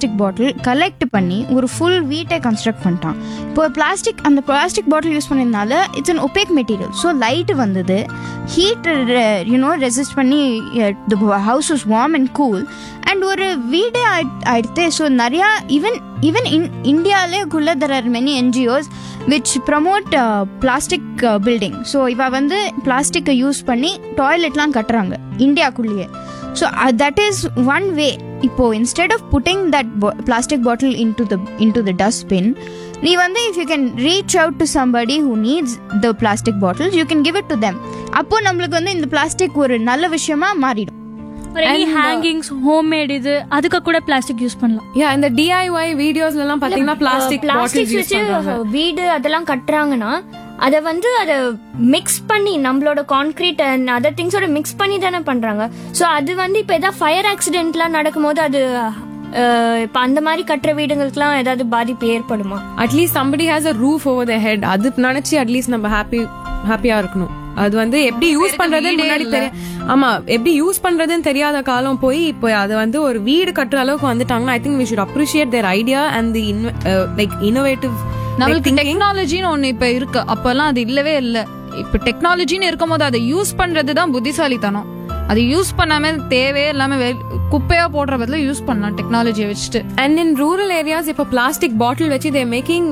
Plastic bottle collect பண்ணி ஒரு full வீட்டை கன்ஸ்ட்ரக்ட் பண்ணிட்டான் இப்போ பிளாஸ்டிக் அந்த பிளாஸ்டிக் பாட்டில் யூஸ் பண்ணதுனால it's an opaque material so light வந்தது ஹீட் யூனோ ரெசிஸ்ட் பண்ணி the house was warm and cool and ஒரு வீடே ஆயிடுத்து ஸோ நிறையா ஈவன் ஈவன் இன் இந்தியாவிலேக்குள்ள there are many NGOs which promote plastic building so இவ வந்து பிளாஸ்டிக்கை யூஸ் பண்ணி டாய்லெட்லாம் கட்டுறாங்க இந்தியாக்குள்ளேயே so that is one way இப்போ instead of putting that plastic bottle into the into the dustbin நீ வந்து if you can reach out to somebody who needs the plastic bottles you can give it to them அப்போ நம்மளுக்கு வந்து இந்த plastic ஒரு நல்ல விஷயமா மாறிடும் ஒரு எனி ஹேங்கிங்ஸ் ஹோம்மேட் இது அதுக்கு கூட பிளாஸ்டிக் யூஸ் பண்ணலாம் யா இந்த டிஐஒய் வீடியோஸ்ல எல்லாம் பாத்தீங்கன்னா பிளாஸ்டிக் பிளாஸ்டிக் பாட்டில்ஸ் யூஸ் வச்சு பண்றாங்க வீடு அதெல்லாம் கட்டுறாங்கன்னா அதை வந்து அதை மிக்ஸ் பண்ணி நம்மளோட கான்கிரீட் அண்ட் அதர் திங்ஸோட மிக்ஸ் பண்ணி தானே பண்றாங்க ஸோ அது வந்து இப்போ ஏதாவது ஃபயர் ஆக்சிடென்ட்லாம் நடக்கும்போது அது அஹ், இப்போ அந்த மாதிரி கட்டுற வீடுங்களுக்குலாம் ஏதாவது பாதிப்பு ஏற்படுமா at least somebody has a roof over their head அது நினைச்சு அட்லீஸ்ட் நம்ம ஹாப்பி ஹாப்பியா இருக்கணும் அது வந்து எப்படி யூஸ் பண்றதுன்னு முன்னாடி தெரியும் ஆமா எப்படி யூஸ் பண்றதுன்னு தெரியாத காலம் போய் இப்போ அது வந்து ஒரு வீடு கட்டுற அளவுக்கு வந்துட்டாங்கன்னா I think we should appreciate their idea and the like innovative நம்மளுக்கு டெக்னாலஜின்னு ஒண்ணு இப்ப இருக்கு அப்பெல்லாம் அது இல்லவே இல்ல இப்ப டெக்னாலஜின்னு இருக்கும்போது அதை யூஸ் பண்றது தான் புத்திசாலித்தனம் அது யூஸ் பண்ணாம தேவையே இல்லாம வெ- குப்பையா போடுற பதிலா யூஸ் பண்ணலாம் டெக்னாலஜியை வச்சுட்டு அண்ட் இன் ரூரல் ஏரியாஸ் இப்போ பிளாஸ்டிக் பாட்டில் வச்சு தேர் மேக்கிங்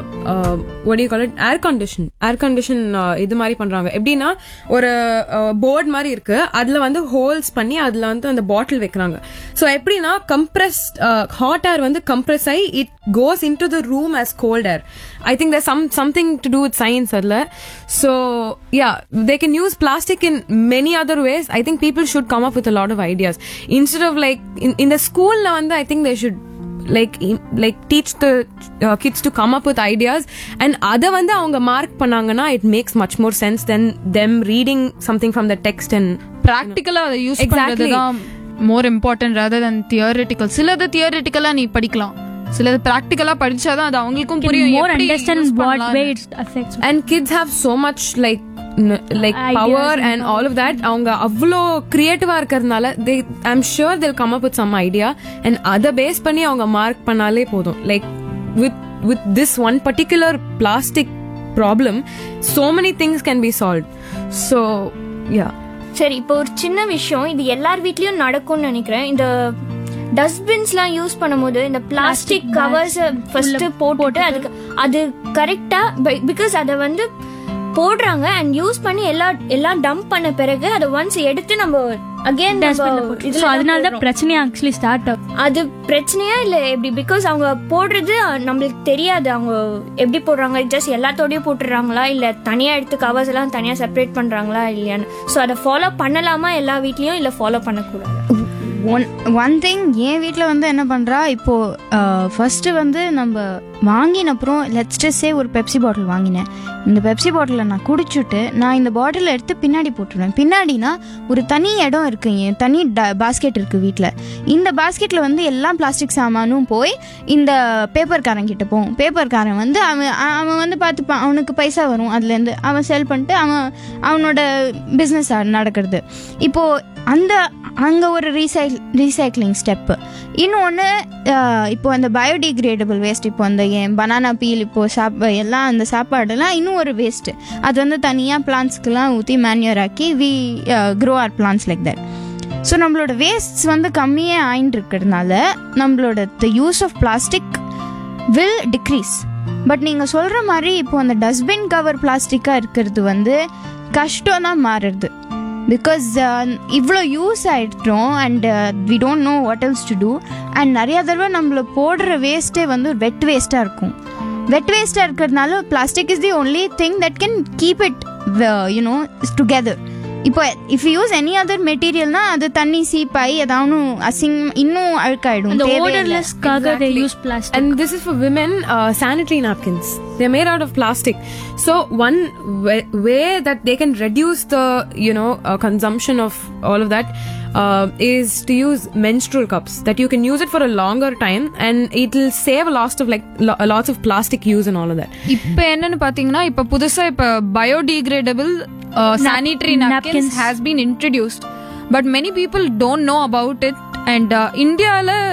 ஒடி call it air condition air condition இது மாதிரி பண்றாங்க எப்படின்னா ஒரு போர்ட் மாதிரி இருக்கு அதுல வந்து ஹோல்ஸ் பண்ணி அதுல வந்து அந்த பாட்டில் வைக்கிறாங்க ஸோ எப்படின்னா கம்ப்ரெஸ் ஹாட் ஏர் வந்து கம்ப்ரெஸ் ஆகி it goes into the room as cold air i think there's some something to do with science adla so yeah they can use plastic in many other ways i think people should come up with a lot of ideas instead of like in, in the school now and i think they should like im- like teach the uh, kids to come up with ideas and அத வந்து அவங்க mark பண்ணாங்கன்னா it makes much more sense than them reading something from the text and பிராக்டிக்கலா அதை use Exactly. பண்றது தான் more important rather than theoretical சிலது தியரிட்டிக்கலா நீ படிக்கலாம் சிலது பிராக்டிக்கலா படிச்சாதான் அது அவங்களுக்கும் புரியும் மோர் எப்படி அண்டர்ஸ்டாண்ட் use வாட் பண்ணலாம்னு. Way it's affects and kids have so much like n- like Ideas power and and all of that அவங்க அவ்வளோ கிரியேட்டிவா இருக்கிறதுனால they i'm sure they'll come up with some idea and அதை base பண்ணி அவங்க mark பண்ணாலே போதும் like with with this one particular plastic problem so many things can be solved so yeah சரி இப்போ ஒரு சின்ன விஷயம் இது எல்லார் வீட்லயும் நடக்கும்னு நினைக்கிறேன் இந்த டஸ்ட்பின்ஸ்லாம் யூஸ் பண்ணும்போது இந்த பிளாஸ்டிக் கவர்ஸ் ஃபர்ஸ்ட் போட்டுட்டு அதுக்கு அது கரெக்டா பிகாஸ் அதை வந்து போடுறாங்க அண்ட் யூஸ் பண்ணி எல்லா எல்லாம் டம்ப் பண்ண பிறகு அதை ஒன்ஸ் எடுத்து நம்ம அகைன் ஸோ அதனால தான் பிரச்சனை ஆக்சுவலி ஸ்டார்ட் ஆகும் அது பிரச்சனையா இல்ல எப்படி பிகாஸ் அவங்க போடுறது நம்மளுக்கு தெரியாது அவங்க எப்படி போடுறாங்க ஜஸ்ட் எல்லாத்தோடயும் போட்டுடுறாங்களா இல்ல தனியா எடுத்து கவர்ஸ் எல்லாம் தனியா செப்பரேட் பண்றாங்களா இல்லையான்னு ஸோ அதை ஃபாலோ பண்ணலாமா எல்லா வீட்லயும் இல்ல ஃபாலோ பண்ணக்கூடாது ஒன் ஒன் திங் என் வீட்டில் வந்து என்ன பண்ணுறா இப்போது ஃபஸ்ட்டு வந்து நம்ம வாங்கின அப்புறம் லெட்ஸ்டே ஒரு பெப்சி பாட்டில் வாங்கினேன் இந்த பெப்சி பாட்டிலை நான் குடிச்சிட்டு நான் இந்த பாட்டிலை எடுத்து பின்னாடி போட்டுருவேன் பின்னாடினா ஒரு தனி இடம் இருக்கு என் தனி பாஸ்கெட் இருக்கு வீட்டில் இந்த பாஸ்கெட்டில் வந்து எல்லா பிளாஸ்டிக் சாமானும் போய் இந்த பேப்பர்காரன் கிட்ட போகும் பேப்பர்காரன் வந்து அவன் அ- அவன் வந்து பார்த்துப்பான் அவனுக்கு பைசா வரும் அதுலேருந்து அவன் செல் பண்ணிட்டு அவன் அவனோட பிஸ்னஸ் நடக்கிறது இப்போது அந்த அங்கே ஒரு ரீசைக் ரீசைக்ளிங் ஸ்டெப்பு இன்னொன்று இப்போ அந்த பயோடிகிரேடபிள் வேஸ்ட் இப்போ அந்த என் பனானா பீல் இப்போ சாப்ப எல்லாம் அந்த சாப்பாடெல்லாம் இன்னும் ஒரு வேஸ்ட்டு அது வந்து தனியாக பிளான்ஸ்க்கெலாம் ஊற்றி மேன்யூர் ஆக்கி we grow our plants like that so நம்மளோட வேஸ்ட்ஸ் வந்து கம்மியே ஆயின்னு இருக்கிறதுனால நம்மளோட the use of plastic will decrease but நீங்கள் சொல்கிற மாதிரி இப்போ அந்த டஸ்ட்பின் கவர் பிளாஸ்டிக்காக இருக்கிறது வந்து கஷ்டம் தான் மாறுறது பிகாஸ் இவ்வளோ யூஸ் ஆயிட்டோம் and we don't know what else to do and நிறையா தடவை நம்மள போடுற வேஸ்ட்டே வந்து வெட் வேஸ்ட்டாக இருக்கும் வெட் வேஸ்ட்டாக இருக்கிறதுனால plastic is the only thing that can keep it you know together இப்போ இஃப் யூஸ் எனி அதர் மெட்டீரியல்னா அது தண்ணி சீப்பாயி ஏதாவது அசிங் இன்னும் அழுக்காயிடும் அந்த தேவையில்லை. ஓடர்லெஸ்க்காக they use plastic and this is for women uh, sanitary napkins they're made out of plastic so one way, way that they can reduce the you know uh, consumption of all of that uh, is to use menstrual cups that you can use it for a longer time and it will save a lot of like lo- lots of plastic use and all of that இப்ப என்னன்னு பாத்தீங்கன்னா இப்ப புதுசா இப்ப biodegradable sanitary napkins. napkins has been introduced but many people don't know about it and uh, இந்தியால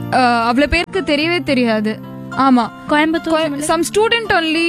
அவ்வளவு பேருக்கு தெரியவே தெரியாது ஆமா Coimbatore some student only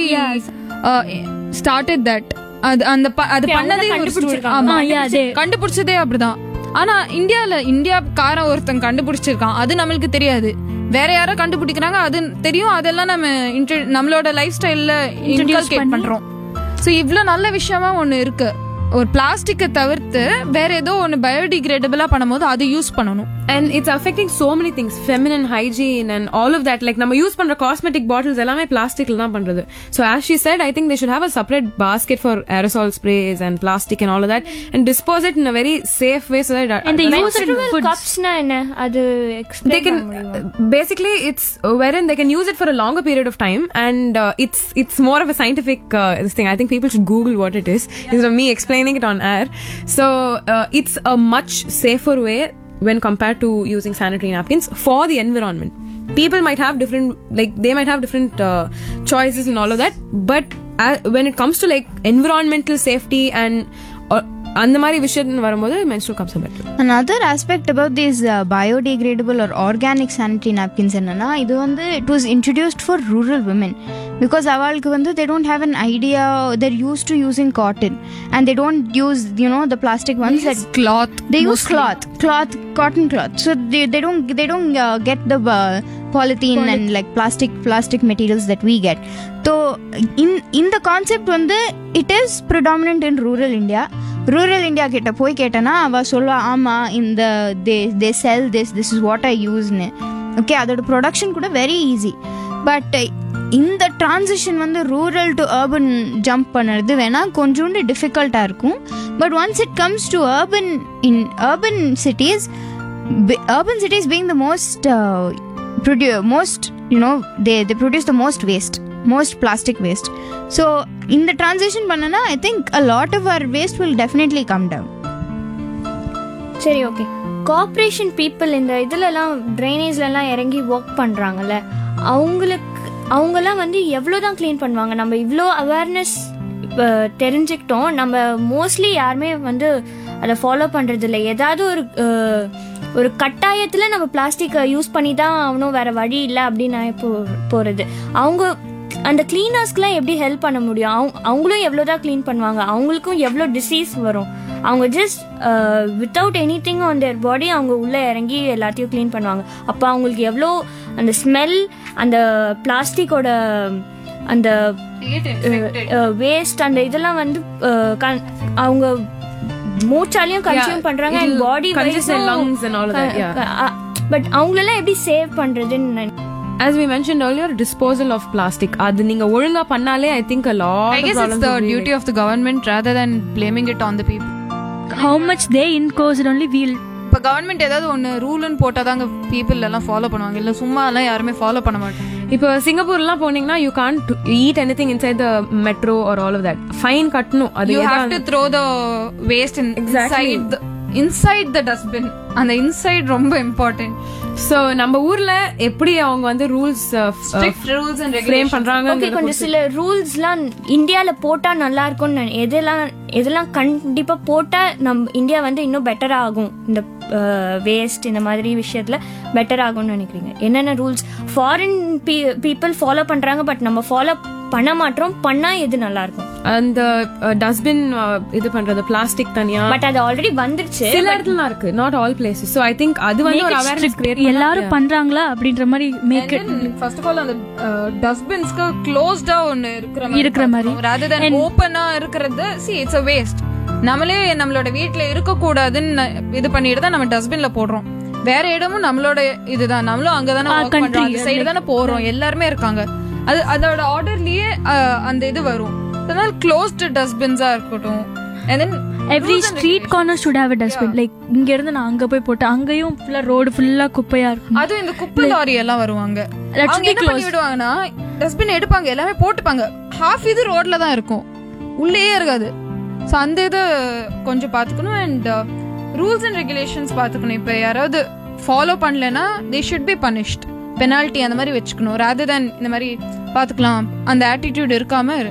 started that அது அந்த ப- அது பண்ணதே ஒரு student- ஆமா Ah, yeah, they- கண்டுபிடிச்சதே அப்படிதான் ஆனா இந்தியால இந்தியாக்காரன் ஒருத்தன் கண்டுபிடிச்சிருக்கான் அது நம்மளுக்கு தெரியாது வேற யாரோ கண்டுபிடிக்கிறாங்க அது தெரியும் அதெல்லாம் நம்ம intro- நம்மளோட லைஃப் ஸ்டைல்ல இன்டர்கேட் பண்றோம் சோ இவ்ளோ நல்ல விஷயமா ஒண்ணு இருக்கு ஒரு பிளாஸ்டிக்கை தவிர்த்து வேற ஏதோ ஒன்னு பயோடிகிரேடபிளா பண்ணும்போது அது யூஸ் பண்ணணும் and it's affecting so many things feminine hygiene and all of that like நம்ம யூஸ் பண்ற cosmetic bottles எல்லாமே plasticல தான் பண்றது so as she said i think they should have a separate basket for aerosol sprays and plastic and all of that and dispose it in a very safe way so that And they like, use it in foods. கப்ஸ்னா என்ன அது they explain can பண்ண முடியுமா basically it's wherein they can use it for a longer period of time and uh, it's it's more of a scientific uh, this thing i think people should google what it is instead of me explaining it on air so uh, it's a much safer way when compared to using sanitary napkins for the environment people might have different like they might have different uh, choices and all of that but uh, when it comes to like environmental safety and uh, அந்த மாதிரி விஷயம் வரும்போது menstrual cups are better another aspect about these uh, biodegradable or organic sanitary napkins என்னன்னா இது வந்து it was introduced for rural women because அவளுக்கு வந்து they don't have an idea they're used to using cotton and they don't use you know the plastic ones that cloth they use cloth cloth cotton cloth so they, they don't they don't uh, get the uh, polythene and like plastic plastic materials that we get so in in the concept வந்து it is predominant in rural india rural India கிட்ட போய் கேட்டேன்னா அவ சொல்லுவா ஆமா இந்த they they sell this this is what I யூஸ்னு okay அதோட ப்ரொடக்ஷன் கூட வெரி ஈஸி பட் இந்த டிரான்சிஷன் வந்து ரூரல் டு அர்பன் ஜம்ப் பண்ணுறது வேணா கொஞ்சோண்டு டிஃபிகல்ட்டாக இருக்கும் but once it comes to urban in urban cities urban cities being the most uh, produ- most you know they they produce the most waste most plastic waste so in the transition பண்ணனா i think a lot of our waste will definitely come down சரி okay corporation people இந்த இதுலலாம் ட்ரைனேஜ்லலாம் இறங்கி work பண்ணுறாங்கல்ல அவங்களுக்கு அவங்கெல்லாம் வந்து எவ்வளோ தான் க்ளீன் பண்ணுவாங்க நம்ம இவ்வளோ அவேர்னஸ் தெரிஞ்சுக்கிட்டோம் நம்ம மோஸ்ட்லி யாருமே வந்து அதை ஃபாலோ பண்ணுறது இல்லை ஏதாவது ஒரு அஹ், ஒரு கட்டாயத்தில் நம்ம பிளாஸ்டிக்கை யூஸ் பண்ணி தான் ஆகணும் வேற வழி இல்லை அப்படின்னு நான் போ போகிறது அவங்க அந்த கிளீனர்ஸ்க்குலாம் எப்படி ஹெல்ப் பண்ண முடியும் அவங்க அவங்களும் எவ்வளோ தான் க்ளீன் பண்ணுவாங்க அவங்களுக்கும் எவ்வளோ டிசீஸ் வரும் அவங்க just without anything on their body அவங்க உள்ளே இறங்கி எல்லாத்தையும் க்ளீன் பண்ணுவாங்க அப்போ அவங்களுக்கு எவ்வளோ அந்த ஸ்மெல் அந்த பிளாஸ்டிக்கோட அந்த வேஸ்ட் அந்த இதெல்லாம் வந்து அஹ், கண்- அவங்க மூச்சாலையும் கன்சியூம் பண்றாங்க and it'll body congest their lungs and all of that, yeah. But அவங்களெல்லாம் எப்படி சேவ் பண்றதுன்னு நான் as we mentioned earlier disposal of plastic அது நீங்க ஒழுங்கா பண்ணாலே i think a lot I of guess it's problems the will be duty of the government rather than blaming it on the people. how much they enclosed only we'll இப்போ government ஏதாவது ஒன்று ரூல்னு போட்டாதாங்க people எல்லாம் follow பண்ணுவாங்க இல்லை சும்மா எல்லாம் யாருமே follow பண்ண மாட்டாங்க இப்போ சிங்கப்பூர்லாம் போனீங்கன்னா you can't eat anything inside the metro or all of that fine கட்டணும் அது யூ எதா- have to throw the waste in Exactly. Inside inside the dustbin அந்த இன்சைட் ரொம்ப இம்பார்ட்டன்ட் so நம்ம ஊர்ல எப்படி அவங்க வந்து rules strict rules and frame பண்றாங்க ஓகே கொஞ்சம் சில ரூல்ஸ்லாம் இந்தியால போட்டா நல்லா இருக்கும்னு நான் எதெல்லாம் எதெல்லாம் கண்டிப்பா போட்டா நம்ம இந்தியா வந்து இன்னும் பெட்டர் ஆகும் இந்த வேஸ்ட் இந்த மாதிரி விஷயத்துல பெட்டர் ஆகும்னு நினைக்கிறீங்க என்னென்ன ரூல்ஸ் ஃபாரின் பீப்புள் ஃபாலோ பண்றாங்க பட் நம்ம ஃபாலோ பண்ண மாட்டோம் பண்ணா எது நல்லா இருக்கும் அந்த டஸ்ட்பின் இது பண்றது பிளாஸ்டிக் தனியா பட் அது ஆல்ரெடி வந்துருச்சு சில இடத்துல இருக்கு not all places so I think அது வந்து ஒரு அவேர்னஸ் கிரியேட் எல்லாரும் பண்றாங்களா அப்படின்ற மாதிரி make it first of all அந்த டஸ்ட்பின்ஸ்க்கு க்ளோஸ்டா ஒன்னு இருக்கிற மாதிரி இருக்கிற மாதிரி. rather than ஓப்பனா இருக்கிறது see இட்ஸ் a வேஸ்ட் நம்மளே நம்மளோட வீட்ல இருக்க கூடாதுன்னு இது பண்ணிட்டு தான் நம்ம டஸ்ட்பின்ல போடுறோம் வேற இடமும் நம்மளோட இதுதான் நம்மளும் அங்கதானே ஆ, work country, பண்றோம் அந்த சைடு தானே போறோம் எல்லாருமே இருக்காங்க அது அதோட ஆர்டர்லயே அந்த இது வரும் அதனால க்ளோஸ்ட் டஸ்ட்பின்ஸா இருக்கட்டும் and then every street corner should have a dustbin like இங்க இருந்து நான் அங்க போய் போட்டேன் அங்கேயும் ஃபுல்லா ரோடு ஃபுல்லா குப்பையா இருக்கும் அதுவும் இந்த குப்பை லாரி எல்லாம் வருவாங்க Let's அவங்க be என்ன பண்ணி விடுவாங்கன்னா டஸ்ட்பின் எடுப்பாங்க எல்லாமே போட்டுப்பாங்க ஹாஃப் இது ரோட்ல தான் இருக்கும் உள்ளேயே இருக்காது ஸோ அந்த இது கொஞ்சம் பார்த்துக்கணும் அண்ட் ரூல்ஸ் அண்ட் ரெகுலேஷன்ஸ் பார்த்துக்கணும் இப்போ யாராவது ஃபாலோ பண்ணலன்னா they should be punished penalty அந்த மாதிரி வச்சுக்கணும் rather than இந்த மாதிரி பார்த்துக்கலாம் அந்த ஆட்டிடியூட் இருக்காம இரு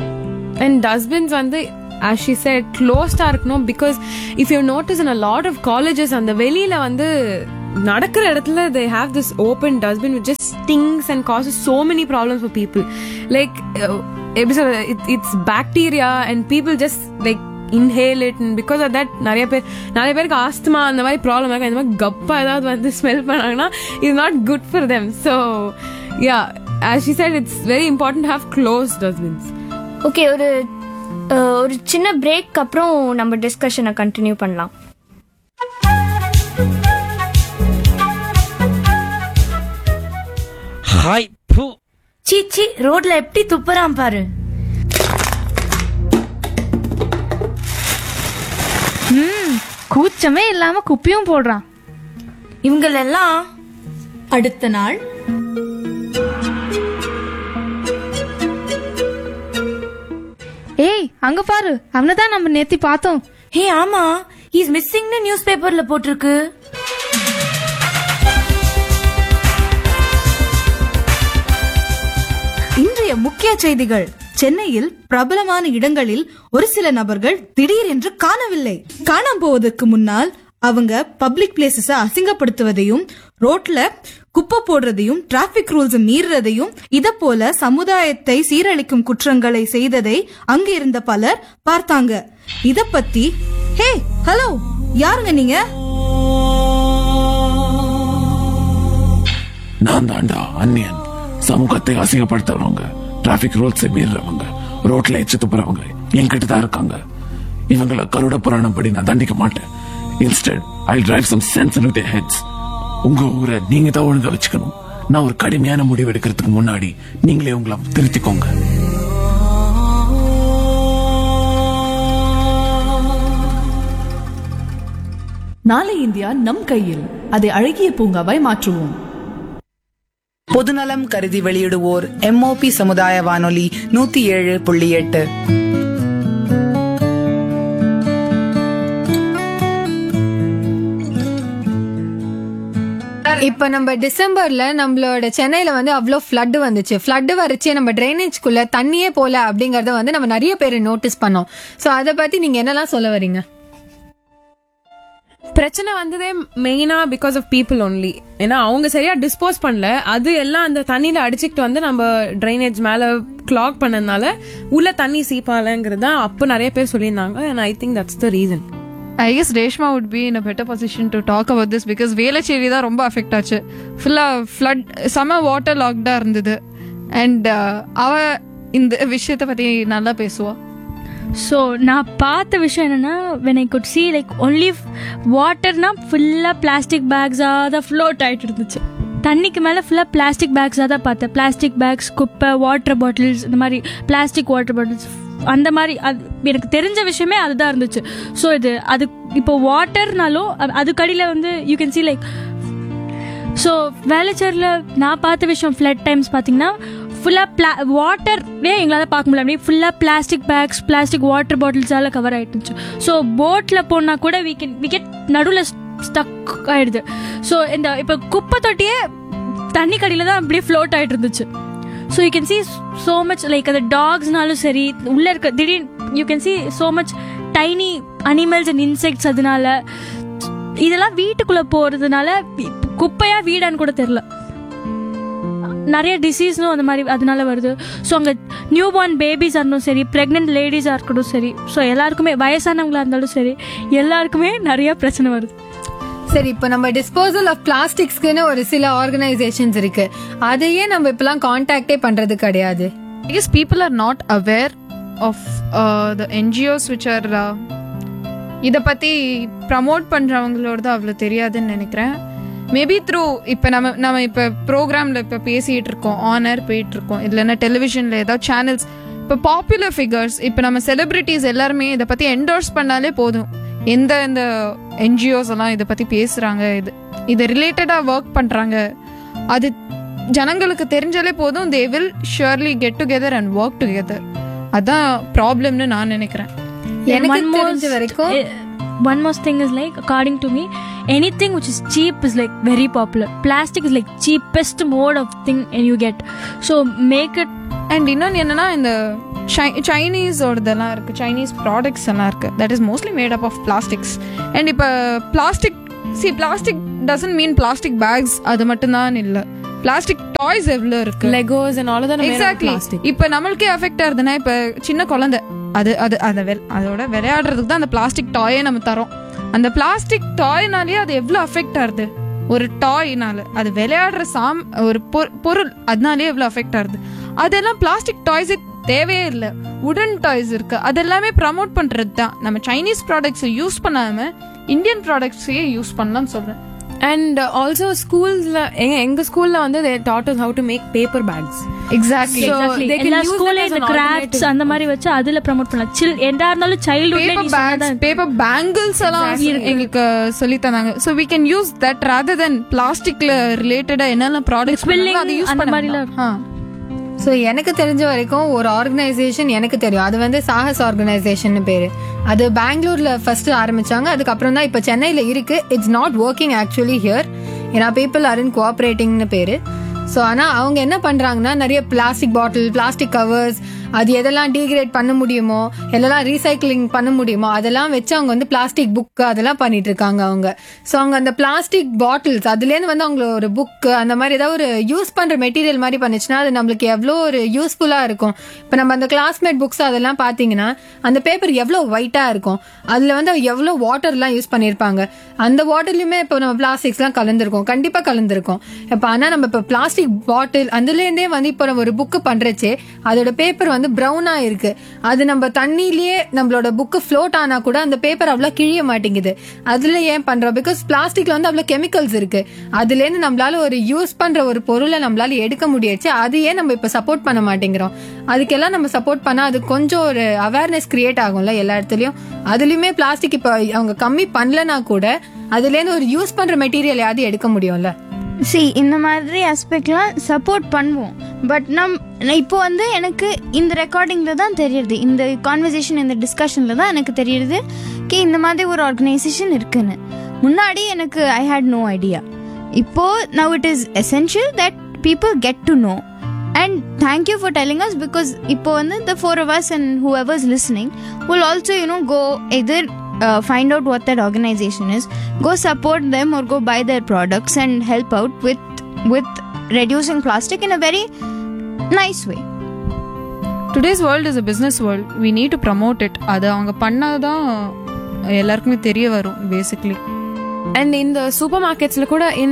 அண்ட் டஸ்ட்பின்ஸ் வந்து as she said க்ளோஸ்டா இருக்கணும் because if you notice in a lot of colleges அந்த வெளியில வந்து நடக்கிற இடத்துல they have this open dustbin which just stings and causes so many problems for people like எப்படி சொல்றது it's bacteria and people just like inhale it because of that நிறைய பேர் நிறைய பேருக்கு ஆஸ்துமா அந்த மாதிரி ப்ராப்ளம் இருக்கு இந்த மாதிரி கப்பா ஏதாவது வந்து ஸ்மெல் பண்ணாங்கன்னா it's not good for them so ya as she said it's very important to have closed dustbins okay ஒரு அஹ், ஒரு சின்ன பிரேக் அப்புறம் நம்ம டிஸ்கஷனை கண்டினியூ பண்ணலாம் ஹாய் பூ சீச்சி ரோட்ல எப்படி துப்புறான் பாரு ம் கூச்சமே இல்லாம குப்பியும் போடுறான் இவங்களெல்லாம் அடுத்த நாள் ஏய் அங்க பாரு அவனை தான் நம்ம நேத்தி பார்த்தோம் ஹே ஆமா இஸ் மிஸ்ஸிங்னு நியூஸ் பேப்பர்ல போட்டிருக்கு இன்றைய முக்கிய செய்திகள் சென்னையில் பிரபலமான இடங்களில் ஒரு சில நபர்கள் திடீரென்று காணவில்லை காணாம போவதற்கு முன்னால் அவங்க பப்ளிக் பிளேசஸ அசிங்கப்படுத்துவதையும் ரோட்ல குப்பை போடுறதையும் டிராபிக் ரூல்ஸ் மீறுறதையும் இத போல சமுதாயத்தை சீரழிக்கும் குற்றங்களை செய்ததை அங்க இருந்த பலர் பார்த்தாங்க இத பத்தி ஹே ஹலோ யாருங்க நீங்க நான் தாண்டா அந்நியன் சமூகத்தை அசிங்கப்படுத்துறவங்க டிராபிக் ரூல்ஸை மீறுறவங்க ரோட்ல எச்சு துப்புறவங்க என்கிட்ட தான் இருக்காங்க இவங்கள கருட புராணம் படி நான் தண்டிக்க மாட்டேன் instead I drive some sense in heads உங்க ஊரை நீங்க தான் ஒழுங்கா வச்சுக்கணும் நான் ஒரு கடுமையான முடிவு எடுக்கிறதுக்கு முன்னாடி நீங்களே உங்களை திருத்திக்கோங்க நாளை இந்தியா நம் கையில் அதை அழகிய பூங்காவாய் மாற்றுவோம் பொதுநலம் கருதி வெளியிடுவோர் எம்ஓபி சமுதாய வானொலி நூத்தி ஏழு புள்ளி எட்டு இப்ப நம்ம டிசம்பர்ல நம்மளோட சென்னையில வந்து அவ்வளோ ஃப்ளட் வந்துச்சு ஃப்ளட் வரைச்சு நம்ம ட்ரைனேஜ்குள்ள தண்ணியே போல அப்படிங்கறத வந்து நம்ம நிறைய பேர் நோட்டீஸ் பண்ணோம் சோ அத பத்தி நீங்க என்னெல்லாம் சொல்ல வரீங்க பிரச்சனை வந்ததே மெயினா பிகாஸ் ஆஃப் பீப்புள் ஒன்லி ஏன்னா அவங்க சரியா டிஸ்போஸ் பண்ணல அது எல்லாம் அந்த தண்ணியில அடிச்சுக்கிட்டு வந்து நம்ம ட்ரைனேஜ் மேல கிளாக் பண்ணதுனால உள்ள தண்ணி சீப்பாலங்கிறது தான் அப்போ நிறைய பேர் சொல்லியிருந்தாங்க and I think that's the reason I guess Reshma would be in a better position to talk about this because Velachery தான் ரொம்ப அஃபெக்ட் ஆச்சு ஃபுல்லாக ஃப்ளட் செம வாட்டர் லாக்டாக இருந்தது அண்ட் அவ இந்த விஷயத்தை பற்றி நல்லா பேசுவா ஸோ நான் பார்த்த விஷயம் என்னன்னா when I could see like only வாட்டர்னா ஃபுல்லாக பிளாஸ்டிக் பேக்ஸாக தான் ஃப்ளோட் ஆகிட்டு இருந்துச்சு தண்ணிக்கு மேலே ஃபுல்லாக பிளாஸ்டிக் பேக்ஸாக தான் பார்த்தேன் பிளாஸ்டிக் பேக்ஸ் குப்பை வாட்டர் பாட்டில்ஸ் இந்த மாதிரி பிளாஸ்டிக் வாட்டர் பாட்டில்ஸ் அந்த மாதிரி அது எனக்கு தெரிஞ்ச விஷயமே அதுதான் இருந்துச்சு ஸோ இது அது இப்போ வாட்டர்னாலும் அதுக்கடியில் வந்து you can see like so வேலைச்சேரில் நான் பார்த்த விஷயம் ஃப்ளட் டைம்ஸ் பார்த்தீங்கன்னா ஃபுல்லாக பிளா வாட்டர்வே எங்களால் பார்க்க முடியல அப்படியே ஃபுல்லாக பிளாஸ்டிக் பேக்ஸ் பிளாஸ்டிக் வாட்டர் பாட்டில்ஸால் கவர் ஆகிட்டு இருந்துச்சு ஸோ போட்டில் போனால் கூட we can we get நடுவில் ஸ்டக் ஆயிடுது ஸோ இந்த இப்போ குப்பை தொட்டியே தண்ணி கடியில் தான் அப்படியே ஃப்ளோட் ஆகிட்டு இருந்துச்சு so you can see so much like அந்த டாக்ஸ்னாலும் சரி உள்ளே இருக்க திடீர்னு you can see so much tiny animals and insects அதனால இதெல்லாம் வீட்டுக்குள்ள போறதுனால குப்பையா வீடான்னு கூட தெரியல நிறைய டிசீஸ்னும் அந்த மாதிரி அதனால வருது ஸோ அங்கே நியூ பார்ன் பேபிஸாக இருந்தாலும் சரி ப்ரெக்னென்ட் லேடிஸாக இருக்கட்டும் சரி ஸோ எல்லாருக்குமே வயசானவங்களா இருந்தாலும் சரி எல்லாருக்குமே நிறைய பிரச்சனை வருது சரி இப்போ நம்ம டிஸ்போசல் ஆஃப் பிளாஸ்டிக்ஸ்க்குன்னு ஒரு சில ஆர்கனைசேஷன்ஸ் இருக்கு அதையே நம்ம இப்பெல்லாம் கான்டாக்டே பண்றது கிடையாது I guess people are not aware of uh, the NGOs which are uh, இதை பற்றி ப்ரமோட் பண்ணுறவங்களோட தான் அவ்வளோ தெரியாதுன்னு நினைக்கிறேன் மேபி த்ரூ இப்போ நம்ம நம்ம இப்போ ப்ரோக்ராமில் இப்போ பேசிகிட்டு இருக்கோம் ஆனர் போயிட்டு இருக்கோம் இல்லைன்னா டெலிவிஷனில் ஏதாவது சேனல்ஸ் இப்போ பாப்புலர் ஃபிகர்ஸ் இப்போ நம்ம செலிபிரிட்டிஸ் எல்லாருமே இதை பற்றி என்டோர்ஸ் பண்ணாலே போதும் எந்த இந்த என்ஜிஓஸ் எல்லாம் இதை பற்றி பேசுகிறாங்க இது இது ரிலேட்டடாக ஒர்க் பண்ணுறாங்க அது ஜனங்களுக்கு தெரிஞ்சாலே போதும் they will surely get together and work together அதான் ப்ராப்ளம்னு நான் நினைக்கிறேன் எனக்கு One more- தெரிஞ்ச வரைக்கும் eh, one more thing is like according to me anything which is cheap is like very popular plastic is like cheapest mode of thing and you get so make it and இன்னொன்று என்னன்னா இந்த சைனீஸோடதெல்லாம் இருக்கு Chinese products எல்லாம் இருக்கு that is mostly made up of plastics and இப்போ plastic see plastic doesn't mean plastic bags அது மட்டும்தான் இல்ல பிளாஸ்டிக் டாய்ஸ் எவ்வளவு இருக்கு லெகோஸ் அண்ட் ஆல் தான் எக்ஸாக்ட்லி இப்ப நம்மளுக்கே அஃபெக்ட் ஆகுதுன்னா இப்ப சின்ன குழந்தை அது அது அந்த வெ- அதோட விளையாடுறதுக்கு தான் அந்த பிளாஸ்டிக் டாயே நம்ம தரோம் அந்த பிளாஸ்டிக் டாய்னாலே அது எவ்வளவு அஃபெக்ட் ஆகுது ஒரு டாய்னால அது விளையாடுற சாம் ஒரு பொ- பொருள் அதனாலே எவ்வளவு அஃபெக்ட் ஆகுது அதெல்லாம் பிளாஸ்டிக் டாய்ஸே தேவையே இல்லை உடன் டாய்ஸ் இருக்கு அதெல்லாமே ப்ரமோட் பண்றது தான் நம்ம சைனீஸ் ப்ராடக்ட்ஸை யூஸ் பண்ணாம இந்தியன் ப்ராடக்ட்ஸையே யூஸ் பண்ணலாம்னு சொல்றேன் அண்ட் ஆல்சோ ஸ்கூல்ஸ்ல எங்க எங்க ஸ்கூல்ல வந்து they taught us how to make paper bags exactly So, Exactly. they can எல்லா use that ஸ்கூல்ல as இந்த an கிராஃப்ட்ஸ் alternative. அந்த மாதிரி வச்சு அதுல ப்ரமோட் பண்ணலாம் சில் எந்தா இருந்தாலும் சைல்ட்ஹுட்ல பேப்பர் பேக்ஸ் பேப்பர் பேங்கிள்ஸ் எல்லாம் எங்களுக்கு சொல்லி தந்தாங்க so we can use that rather than பிளாஸ்டிக்ல ரிலேட்டடா என்னெல்லாம் ப்ராடக்ட்ஸ் Quilling அதை யூஸ் அந்த பண்ண மாதிரிலாம் மாதிரிலாம் ஸோ எனக்கு தெரிஞ்ச வரைக்கும் ஒரு ஆர்கனைசேஷன் எனக்கு தெரியும் அது வந்து சாகஸ் ஆர்கனைசேஷன் பேரு அது பெங்களூர்ல ஃபர்ஸ்ட் ஆரம்பிச்சாங்க அதுக்கப்புறம் தான் இப்போ சென்னையில இருக்கு it's not working actually here ஏன்னா பீப்புள் ஆர் இன் கோஆப்ரேட்டிங்னு பேரு ஸோ ஆனால் அவங்க என்ன பண்ணுறாங்கன்னா நிறைய பிளாஸ்டிக் பாட்டில் பிளாஸ்டிக் கவர்ஸ் அது எதெல்லாம் டீக்ரேட் பண்ண முடியுமோ எதெல்லாம் ரீசைக்ளிங் பண்ண முடியுமோ அதெல்லாம் வச்சு அவங்க வந்து பிளாஸ்டிக் புக்கு அதெல்லாம் பண்ணிட்டு இருக்காங்க அவங்க ஸோ அவங்க அந்த பிளாஸ்டிக் பாட்டில்ஸ் அதுலேருந்து வந்து அவங்கள ஒரு புக்கு அந்த மாதிரி ஏதாவது ஒரு யூஸ் பண்ணுற மெட்டீரியல் மாதிரி பண்ணுச்சுன்னா அது நம்மளுக்கு எவ்வளோ ஒரு யூஸ்ஃபுல்லாக இருக்கும் இப்போ நம்ம அந்த கிளாஸ்மேட் புக்ஸ் அதெல்லாம் பார்த்தீங்கன்னா அந்த பேப்பர் எவ்வளோ ஒயிட்டாக இருக்கும் அதில் வந்து எவ்வளோ வாட்டர்லாம் யூஸ் பண்ணியிருப்பாங்க அந்த வாட்டர்லையுமே இப்போ நம்ம பிளாஸ்டிக்ஸ்லாம் கலந்துருக்கோம் கண்டிப்பாக கலந்துருக்கோம் இப்போ ஆனால் நம்ம இப்போ பிளாஸ்டிக் பாட்டில் அதுலேருந்தே வந்து இப்போ நம்ம ஒரு புக்கு பண்ணுறச்சே அதோட பேப்பர் வந்து ப்ரௌனாக இருக்கு அது நம்ம தண்ணியிலேயே நம்மளோட புக்கு ஃப்ளோட் ஆனால் கூட அந்த பேப்பர் அவ்வளோ கிழிய மாட்டேங்குது அதில் ஏன் பண்ணுறோம் பிகாஸ் பிளாஸ்டிக்ல வந்து அவ்வளோ கெமிக்கல்ஸ் இருக்கு அதுலேருந்து நம்மளால ஒரு யூஸ் பண்ணுற ஒரு பொருளை நம்மளால எடுக்க முடியாச்சு அது ஏன் நம்ம இப்போ சப்போர்ட் பண்ண மாட்டேங்கிறோம் அதுக்கெல்லாம் நம்ம சப்போர்ட் பண்ணால் அது கொஞ்சம் ஒரு அவேர்னஸ் கிரியேட் ஆகும்ல எல்லா இடத்துலையும் அதுலேயுமே பிளாஸ்டிக் இப்போ அவங்க கம்மி பண்ணலனா கூட அதுலேருந்து ஒரு யூஸ் பண்ணுற மெட்டீரியல் யாவது எடுக்க முடியும்ல சி இந்த மாதிரி ஆஸ்பெக்ட்லாம் சப்போர்ட் பண்ணுவோம் பட் நம் நான் இப்போ வந்து எனக்கு இந்த ரெக்கார்டிங்கில் தான் தெரியுது இந்த கான்வர்சேஷன் இந்த டிஸ்கஷனில் தான் எனக்கு தெரியுது கி இந்த மாதிரி ஒரு ஆர்கனைசேஷன் இருக்குன்னு முன்னாடி எனக்கு ஐ ஹேட் நோ ஐடியா இப்போ now it is essential that people get to know and thank you for telling us because இப்போ வந்து the four hours and whoever's listening will also you know go எதிர் uh, find out what that organization is go support them or go buy their products and help out with with reducing plastic in a very nice way today's world is a business world we need to promote it அது அவங்க பண்ணாதான் எல்லாருக்குமே தெரிய வரும் basically and இந்த super மார்க்கெட்ஸ்ல கூட in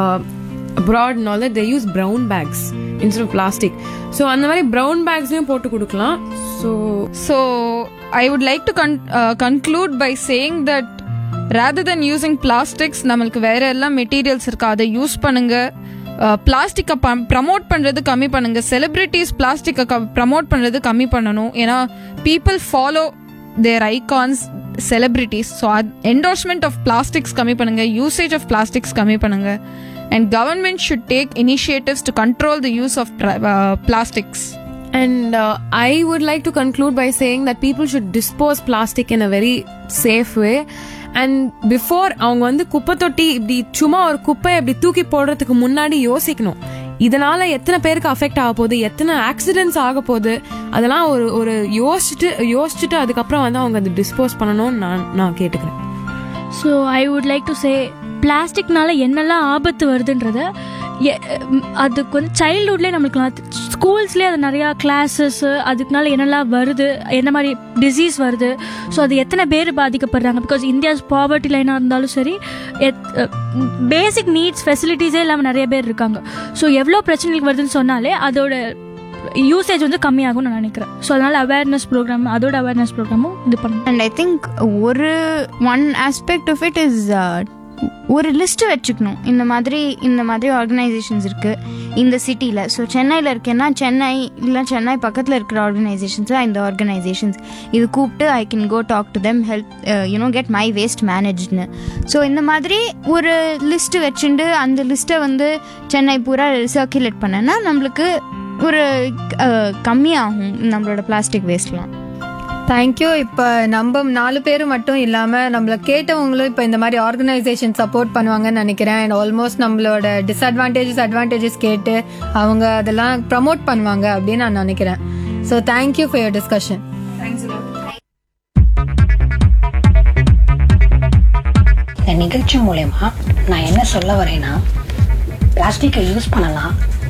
abroad knowledge they use brown bags instead of plastic so அந்த மாதிரி ப்ரௌன் பேக்ஸ்லயும் போட்டு கொடுக்கலாம் so So I would like to con- uh, conclude by saying that rather than using plastics நம்மளுக்கு வேற எல்லாம் மெட்டீரியல்ஸ் இருக்கு அதை யூஸ் பண்ணுங்க பிளாஸ்டிக்கை ப்ரமோட் பண்றது கம்மி பண்ணுங்க செலிபிரிட்டிஸ் பிளாஸ்டிக்கை ப்ரமோட் பண்றது கம்மி பண்ணணும் ஏன்னா people follow their icons celebrities so endorsement of plastics கம்மி பண்ணுங்க யூசேஜ் ஆஃப் பிளாஸ்டிக்ஸ் கம்மி பண்ணுங்க and government should take initiatives to control the use of plastics And uh, I would like to conclude by saying that people should dispose plastic in a very safe way. And before அவங்க வந்து குப்பை தொட்டி இப்படி சும்மா ஒரு குப்பை இப்படி தூக்கி போடுறதுக்கு முன்னாடி யோசிக்கணும் இதனால எத்தனை பேருக்கு அஃபெக்ட் ஆக போகுது எத்தனை ஆக்சிடென்ட்ஸ் ஆக போகுது அதெல்லாம் ஒரு ஒரு யோசிச்சுட்டு யோசிச்சுட்டு அதுக்கப்புறம் வந்து அவங்க அதை டிஸ்போஸ் பண்ணணும்னு நான் நான் கேட்டுக்கிறேன் so I would like to say பிளாஸ்டிக்னால என்னெல்லாம் ஆபத்து வருதுன்றத எ- ம், அதுக்கு வந்து சைல்ட்ஹுட்லேயே நம்மளுக்கு ஸ்கூல்ஸ்லேயே அது நிறையா கிளாஸஸ் அதுக்குனால என்னெல்லாம் வருது என்ன மாதிரி டிசீஸ் வருது ஸோ அது எத்தனை பேர் பாதிக்கப்படுறாங்க பிகாஸ் இந்தியாஸ் பாவர்ட்டி லைனாக இருந்தாலும் சரி பேசிக் நீட்ஸ் ஃபெசிலிட்டிஸே இல்லாமல் நிறைய பேர் இருக்காங்க ஸோ எவ்வளோ பிரச்சனைகள் வருதுன்னு சொன்னாலே அதோட யூசேஜ் வந்து கம்மியாகும்னு நான் நினைக்கிறேன் ஸோ அதனால அவேர்னஸ் ப்ரோக்ராம் அதோட அவேர்னஸ் ப்ரோக்ராமும் இது பண்ணணும் அண்ட் ஐ திங்க் ஒரு one aspect of it is ஒரு லிஸ்ட் வச்சுக்கணும் இந்த மாதிரி இந்த மாதிரி ஆர்கனைசேஷன்ஸ் இருக்கு இந்த சிட்டியில் ஸோ சென்னையில் இருக்கேன்னா சென்னை இல்லை சென்னை பக்கத்தில் இருக்கிற ஆர்கனைசேஷன்ஸ் இந்த ஆர்கனைசேஷன்ஸ் இது கூப்பிட்டு I can go talk to them help you know get my waste மேனேஜ்னு ஸோ இந்த மாதிரி ஒரு லிஸ்ட் வச்சுட்டு அந்த லிஸ்ட்டை வந்து சென்னை பூரா சர்க்குலேட் பண்ணேன்னா நம்மளுக்கு ஒரு அஹ், கம்மியாகும் நம்மளோட பிளாஸ்டிக் வேஸ்ட்லாம் தேங்க்யூ இப்போ நம்ம நாலு பேரும் மட்டும் இல்லாமல் நம்மள கேட்டவங்களும் இப்போ இந்த மாதிரி ஆர்கனைசேஷன் சப்போர்ட் பண்ணுவாங்கன்னு நினைக்கிறேன் அண்ட் ஆல்மோஸ்ட் நம்மளோட டிஸ்அட்வான்டேஜஸ் அட்வான்டேஜஸ் கேட்டு அவங்க அதெல்லாம் ப்ரமோட் பண்ணுவாங்க அப்படின்னு நான் நினைக்கிறேன் so thank you for your discussion கண்டிப்பா நிகழ்ச்சி மூலயமா நான் என்ன சொல்ல வரேன்னா பிளாஸ்டிக்கை யூஸ் பண்ணலாம்